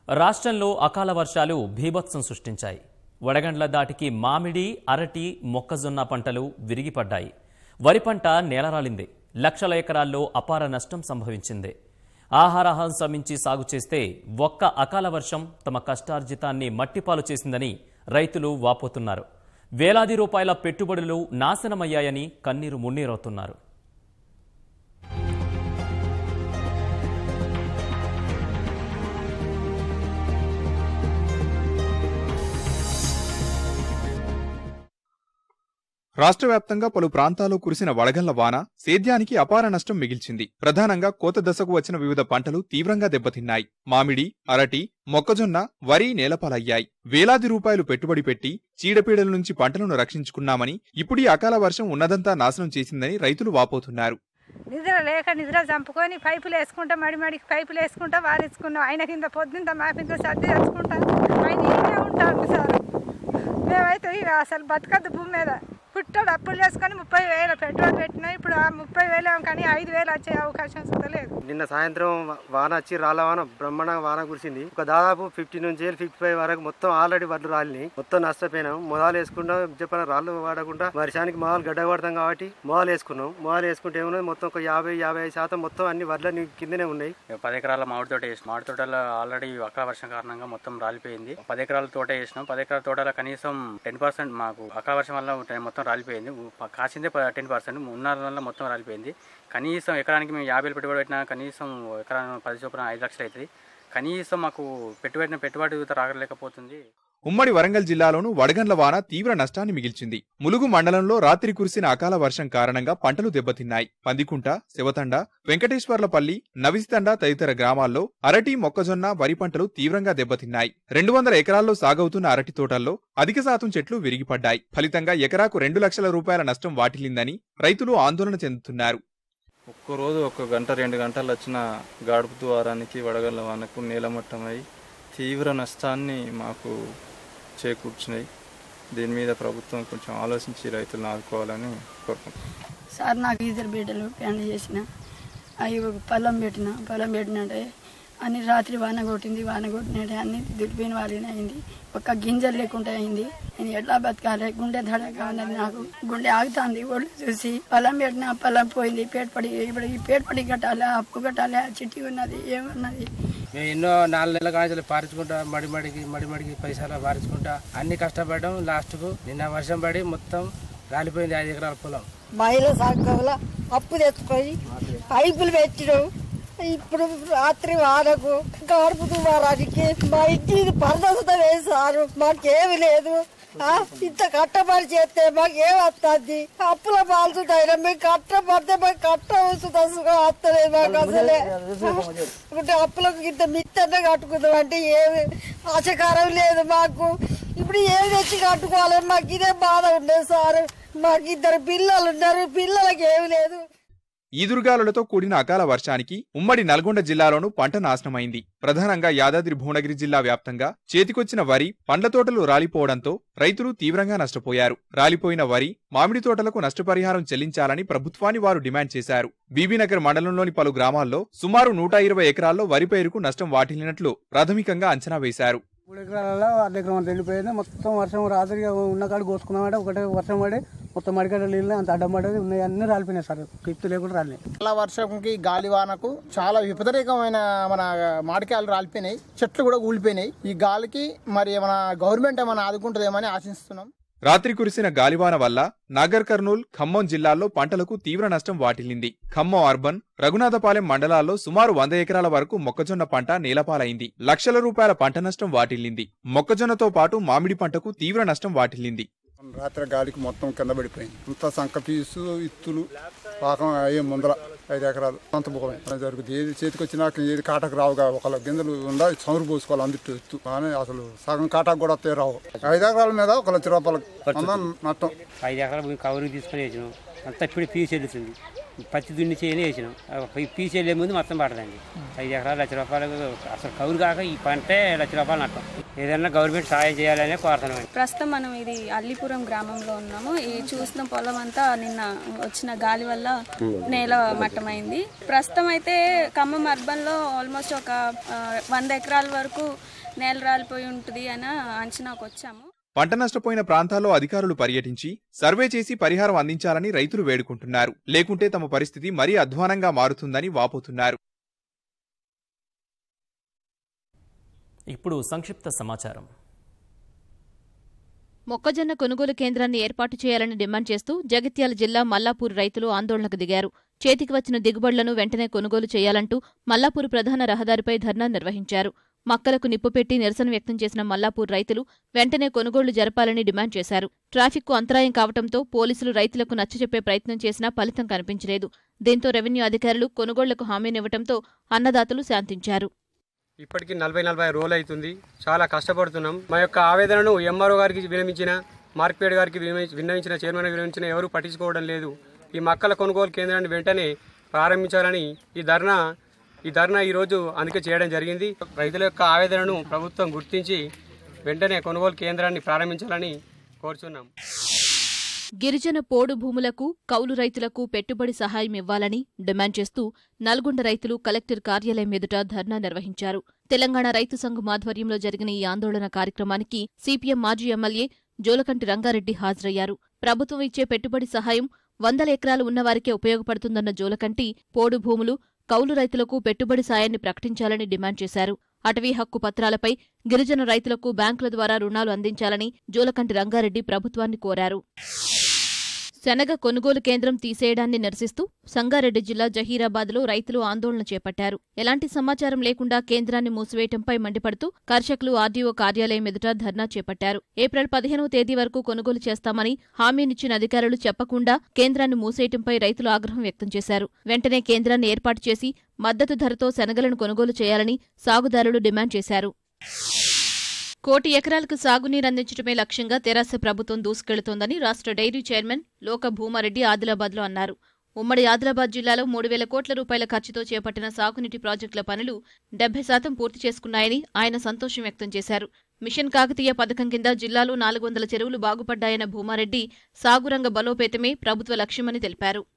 రాష్ట్రంలో అకాల వర్షాలు భీభత్సం సృష్టించాయి వడగండ్ల దాటికి మామిడి అరటి మొక్కజొన్న పంటలు విరిగిపడ్డాయి వరి పంట నేలరాలింది లక్షల ఎకరాల్లో అపార నష్టం సంభవించింది ఆహారాహారం శ్రమించి సాగు చేస్తే ఒక్క అకాల వర్షం తమ కష్టార్జితాన్ని మట్టిపాలు చేసిందని రైతులు వాపోతున్నారు వేలాది రూపాయల పెట్టుబడులు నాశనమయ్యాయని కన్నీరు మున్నీరవుతున్నారు రాష్ట్ర వ్యాప్తంగా పలు ప్రాంతాల్లో కురిసిన వడగళ్ల వాన సేద్యానికి అపార నష్టం మిగిల్చింది ప్రధానంగా కోత దశకు వచ్చిన వివిధ పంటలు తీవ్రంగా దెబ్బతిన్నాయి మామిడి అరటి మొక్కజొన్న వరి నేలపాలయ్యాయి వేలాది రూపాయలు పెట్టుబడి పెట్టి చీడపీడల నుంచి పంటలను రక్షించుకున్నామని ఇప్పుడు ఈ అకాల వర్షం ఉన్నదంతా నాశనం చేసిందని రైతులు వాపోతున్నారు నిద్ర లేక నిద్ర చంపుకొని పైపులు వేసుకుంటా మడి మడికి పైపులు వేసుకుంటా వారించుకున్నాం ఆయన కింద పొద్దుంత మాపింత సర్ది తెచ్చుకుంటా ఆయన ఇంట్లో ఉంటాడు సార్ మేమైతే ఇక అసలు బతకద్దు భూమి మీద పుట్టాడు అప్పులు చేసుకొని ముప్పై వేలు పెట్రోల్ పెట్టినా ఇప్పుడు ఆ ముప్పై వేలు ఏమో కానీ ఐదు వేలు వచ్చే అవకాశం సుత లేదు నిన్న సాయంత్రం వా- వాన వచ్చి రాళ్ళ వాన బ్రహ్మాండంగా వాన కురిసింది ఒక దాదాపు ఫిఫ్టీ నుంచి ఫిఫ్టీ ఫైవ్ వరకు మొత్తం ఆల్రెడీ వడ్లు రాలినాయి మొత్తం నష్టపోయినాం మొదలు వేసుకుంటాం చెప్పిన రాళ్ళు వాడకుండా వర్షానికి మొదలు గడ్డ పడతాం కాబట్టి మొదలు వేసుకున్నాం మొదలు వేసుకుంటే ఏమున్నది మొత్తం ఒక యాభై యాభై ఐదు శాతం మొత్తం అన్ని వడ్ల కిందనే ఉన్నాయి పది ఎకరాల మామిడి తోట వేసినాం మామిడి తోటలో ఆల్రెడీ అకాల వర్షం కారణంగా మొత్తం రాలిపోయింది పది ఎకరాల తోట వేసినాం పది ఎకరాల తోటలో కనీసం టెన్ పర్సెంట్ మాకు అకాల వర్షం వల్ల టెన్ మొత్తం రాలిపోయింది ప- కాసిందే టెన్ పర్సెంట్ ఉన్న వల్ల మొత్తం రాలిపోయింది కనీసం ఎకరానికి మేము యాభై వేలు పెట్టుబడి పెట్టినా కనీసం ఎకరానికి పది చొప్పున ఐదు లక్షలు అవుతుంది కనీసం మాకు పెట్టుబడిన పెట్టుబడి రాగలేకపోతుంది ఉమ్మడి వరంగల్ జిల్లాలోనూ వడగండ్ల వాన తీవ్ర నష్టాన్ని మిగిల్చింది ములుగు మండలంలో రాత్రి కురిసిన అకాల వర్షం కారణంగా పంటలు దెబ్బతిన్నాయి పందికుంట శివతండ వెంకటేశ్వర్లపల్లి నవిసితండ తదితర గ్రామాల్లో అరటి మొక్కజొన్న వరి పంటలు తీవ్రంగా దెబ్బతిన్నాయి రెండు వందల ఎకరాల్లో సాగవుతున్న అరటి తోటల్లో అధిక శాతం చెట్లు విరిగిపడ్డాయి ఫలితంగా ఎకరాకు రెండు లక్షల రూపాయల నష్టం వాటిల్లిందని రైతులు ఆందోళన చెందుతున్నారు ఒక్కరోజు ఒక గంట రెండు గంటలు వచ్చిన గాడుపు ద్వారానికి వడగళ్ళ వానకు నేలమట్టమై తీవ్ర నష్టాన్ని మాకు చేకూర్చినాయి దీని మీద ప్రభుత్వం కొంచెం ఆలోచించి రైతులను ఆదుకోవాలని కోరుకుంటున్నాం సార్ నాకు ఇద్దరు బిడ్డలు పెళ్లి చేసిన అవి ఒక పొలం పెట్టిన పొలం పెట్టినట్టే అన్ని రాత్రి వాన కొట్టింది వాన కొట్టినట్టే అన్ని దుడిపోయిన వాళ్ళని అయింది ఒక్క గింజలు లేకుండా అయింది నేను ఎట్లా బతకాలి గుండె దడక ఉన్నది నాకు గుండె ఆగుతుంది ఒళ్ళు చూసి పొలం పెట్టిన పొలం పోయింది పేటపడి ఇప్పుడు ఈ పేటపడి కట్టాలి అప్పు కట్టాలి ఆ చిట్టి ఉన్నది ఏమున్నది మేము ఎన్నో నాలుగు నెలల కాంచెలు పారించుకుంటా మడి మడికి మడి మడికి పైసలు పారించుకుంటా అన్ని కష్టపడ్డాం లాస్ట్కు నిన్న వర్షం పడి మొత్తం రాలిపోయింది ఐదు ఎకరాల పొలం మహిళ సంఘంలో అప్పు తెచ్చుకొని పైపులు పెట్టినాం ఇప్పుడు రాత్రి వానకు గడుపు దుమారానికి మా ఇంటి పరదశత వేశారు మాకేమి లేదు ఆ, ఇంత కట్టబడి చేస్తే మాకు ఏం వస్తుంది అప్పుల పాల్చుతాయినా మేము కట్టబడితే మాకు కట్ట వస్తుంది అసలు వస్తలేదు మాకు అసలే ఇప్పుడు అప్పులకు ఇంత మిత్తన్న కట్టుకుందాం అంటే ఏమి ఆశకారం లేదు మాకు ఇప్పుడు ఏం తెచ్చి కట్టుకోవాలి మాకు ఇదే బాధ ఉండేది సార్ మాకు ఇద్దరు పిల్లలు ఉన్నారు పిల్లలకి ఏమి లేదు ఈదురుగాలులతో కూడిన అకాల వర్షానికి ఉమ్మడి నల్గొండ జిల్లాలోనూ పంట నాశనమైంది ప్రధానంగా యాదాద్రి భువనగిరి జిల్లా వ్యాప్తంగా చేతికొచ్చిన వరి పండ్ల తోటలు రాలిపోవడంతో రైతులు తీవ్రంగా నష్టపోయారు రాలిపోయిన వరి మామిడి తోటలకు నష్టపరిహారం చెల్లించాలని ప్రభుత్వాన్ని వారు డిమాండ్ చేశారు బీబీనగర్ మండలంలోని పలు గ్రామాల్లో సుమారు నూట ఇరవై ఎకరాల్లో వరి పైరుకు నష్టం వాటిల్లినట్లు ప్రాథమికంగా అంచనా వేశారు మూడు ఎకరాలలో అర్ధ ఎకరం అంత వెళ్ళిపోయింది మొత్తం వర్షం రాత్రి ఉన్న కాడ కోసుకున్నామంటే ఒకటే వర్షం పడి మొత్తం మడికట్ట నీళ్ళు అంత అడ్డం పడేది ఉన్నాయి అన్ని రాలిపోయినాయి సార్ కిప్తు లేకుండా రాలినాయి చాలా వర్షంకి గాలి వానకు చాలా విపరీతమైన మన మామిడికాయలు రాలిపోయినాయి చెట్లు కూడా కూలిపోయినాయి ఈ గాలికి మరి మన గవర్నమెంట్ ఏమైనా ఆదుకుంటుందేమని ఆశిస్తున్నాం రాత్రి కురిసిన గాలివాన వల్ల నాగర్ కర్నూల్ ఖమ్మం జిల్లాల్లో పంటలకు తీవ్ర నష్టం వాటిల్లింది ఖమ్మం అర్బన్ రఘునాథపాలెం మండలాల్లో సుమారు వంద ఎకరాల వరకు మొక్కజొన్న పంట నేలపాలైంది లక్షల రూపాయల పంట నష్టం వాటిల్లింది మొక్కజొన్నతో పాటు మామిడి పంటకు తీవ్ర నష్టం వాటిల్లింది రాత్రి గాలికి మొత్తం కింద పడిపోయింది అంత సంక పీసు ఇత్తులు పాకం అయ్యే ముందర ఐదు ఎకరాలు అంత ముఖమే అలా జరుగుతుంది ఏది చేతికి వచ్చినాక ఏది కాటకు రావుగా ఒకళ్ళ గింజలు ఉండా చమురు పోసుకోవాలి అందుట్టు ఎత్తు కానీ అసలు సగం కాటాకు కూడా వస్తాయి రావు ఐదు ఎకరాల మీద ఒక లక్ష రూపాయలు అందం నష్టం ఐదు ఎకరాల భూమి కవరింగ్ తీసుకొని వేసినాం అంతా ఇప్పుడు పీస్ వెళ్తుంది పత్తి దున్ని చేయని వేసినాం పీస్ వెళ్ళే ముందు మొత్తం పడదండి ఐదు ఎకరాలు లక్ష రూపాయలు అసలు కౌలు కాక ఈ పంటే లక్ష రూపాయలు నష్టం ఏదైనా గవర్నమెంట్ సహాయం చేయాలనే కోరుతున్నాం ప్రస్తుతం మనం ఇది అల్లిపురం గ్రామంలో ఉన్నాము ఈ చూసిన పొలం అంతా నిన్న వచ్చిన గాలి వల్ల నేల మట్టమైంది ప్రస్తుతం అయితే ఖమ్మం అర్బన్లో ఆల్మోస్ట్ ఒక ఆ, వంద ఎకరాల వరకు నేల రాలిపోయి ఉంటుంది అని అంచనాకు వచ్చాము పంట నష్టపోయిన ప్రాంతాల్లో అధికారులు పర్యటించి సర్వే చేసి పరిహారం అందించాలని రైతులు వేడుకుంటున్నారు లేకుంటే తమ పరిస్థితి మరీ అధ్వానంగా మారుతుందని వాపోతున్నారు ఇప్పుడు సంక్షిప్త సమాచారం మొక్కజొన్న కొనుగోలు కేంద్రాన్ని ఏర్పాటు చేయాలని డిమాండ్ చేస్తూ జగిత్యాల జిల్లా మల్లాపూర్ రైతులు ఆందోళనకు దిగారు చేతికి వచ్చిన దిగుబడులను వెంటనే కొనుగోలు చేయాలంటూ మల్లాపూర్ ప్రధాన రహదారిపై ధర్నా నిర్వహించారు మక్కలకు నిప్పు పెట్టి నిరసన వ్యక్తం చేసిన మల్లాపూర్ రైతులు వెంటనే కొనుగోళ్లు జరపాలని డిమాండ్ చేశారు ట్రాఫిక్కు అంతరాయం కావడంతో పోలీసులు రైతులకు నచ్చజెప్పే ప్రయత్నం చేసినా ఫలితం కనిపించలేదు దీంతో రెవెన్యూ అధికారులు కొనుగోళ్లకు హామీనివ్వడంతో అన్నదాతలు శాంతించారు ఇప్పటికి నలభై నలభై రోజులు అవుతుంది చాలా కష్టపడుతున్నాం మా యొక్క ఆవేదనను ఎంఆర్ఓ గారికి వినమించిన మార్కెట్ గారికి వినమి- విన్నవించిన చైర్మన్ వినమించిన ఎవరు పట్టించుకోవడం లేదు ఈ మక్కల కొనుగోలు కేంద్రాన్ని వెంటనే ప్రారంభించాలని ఈ ధర్నా ఈ ధర్నా ఈరోజు అందుకే చేయడం జరిగింది రైతుల యొక్క ఆవేదనను ప్రభుత్వం గుర్తించి వెంటనే కొనుగోలు కేంద్రాన్ని ప్రారంభించాలని కోరుచున్నాం గిరిజన పోడు భూములకు కౌలు రైతులకు పెట్టుబడి సహాయం ఇవ్వాలని డిమాండ్ చేస్తూ నల్గొండ రైతులు కలెక్టర్ కార్యాలయం ఎదుట ధర్నా నిర్వహించారు తెలంగాణ రైతు సంఘం ఆధ్వర్యంలో జరిగిన ఈ ఆందోళన కార్యక్రమానికి సిపిఎం మాజీ ఎమ్మెల్యే జోలకంటి రంగారెడ్డి హాజరయ్యారు ప్రభుత్వం ఇచ్చే పెట్టుబడి సహాయం వందల ఎకరాలు ఉన్నవారికే ఉపయోగపడుతుందన్న జోలకంటి పోడు భూములు కౌలు రైతులకు పెట్టుబడి సాయాన్ని ప్రకటించాలని డిమాండ్ చేశారు అటవీ హక్కు పత్రాలపై గిరిజన రైతులకు బ్యాంకుల ద్వారా రుణాలు అందించాలని జోలకంటి రంగారెడ్డి ప్రభుత్వాన్ని కోరారు శనగ కొనుగోలు కేంద్రం తీసేయడాన్ని నిరసిస్తూ సంగారెడ్డి జిల్లా జహీరాబాద్లో రైతులు ఆందోళన చేపట్టారు ఎలాంటి సమాచారం లేకుండా కేంద్రాన్ని మూసివేయటంపై మండిపడుతూ కర్షకులు ఆర్డీఓ కార్యాలయం ఎదుట ధర్నా చేపట్టారు ఏప్రిల్ పదిహేనవ తేదీ వరకు కొనుగోలు చేస్తామని హామీనిచ్చిన అధికారులు చెప్పకుండా కేంద్రాన్ని మూసేయటంపై రైతులు ఆగ్రహం వ్యక్తం చేశారు వెంటనే కేంద్రాన్ని ఏర్పాటు చేసి మద్దతు ధరతో శనగలను కొనుగోలు చేయాలని సాగుదారులు డిమాండ్ చేశారు కోటి ఎకరాలకు సాగునీరు అందించడమే లక్ష్యంగా తెరాస ప్రభుత్వం దూసుకెళ్తోందని రాష్ట్ర డైరీ చైర్మన్ లోక భూమారెడ్డి ఆదిలాబాద్లో అన్నారు ఉమ్మడి ఆదిలాబాద్ జిల్లాలో మూడు వేల కోట్ల రూపాయల ఖర్చుతో చేపట్టిన సాగునీటి ప్రాజెక్టుల పనులు డెబ్బై శాతం పూర్తి చేసుకున్నాయని ఆయన సంతోషం వ్యక్తం చేశారు మిషన్ కాకతీయ పథకం కింద జిల్లాలో నాలుగు వందల చెరువులు బాగుపడ్డాయన్న భూమారెడ్డి సాగురంగ బలోపేతమే ప్రభుత్వ లక్ష్యమని తెలిపారు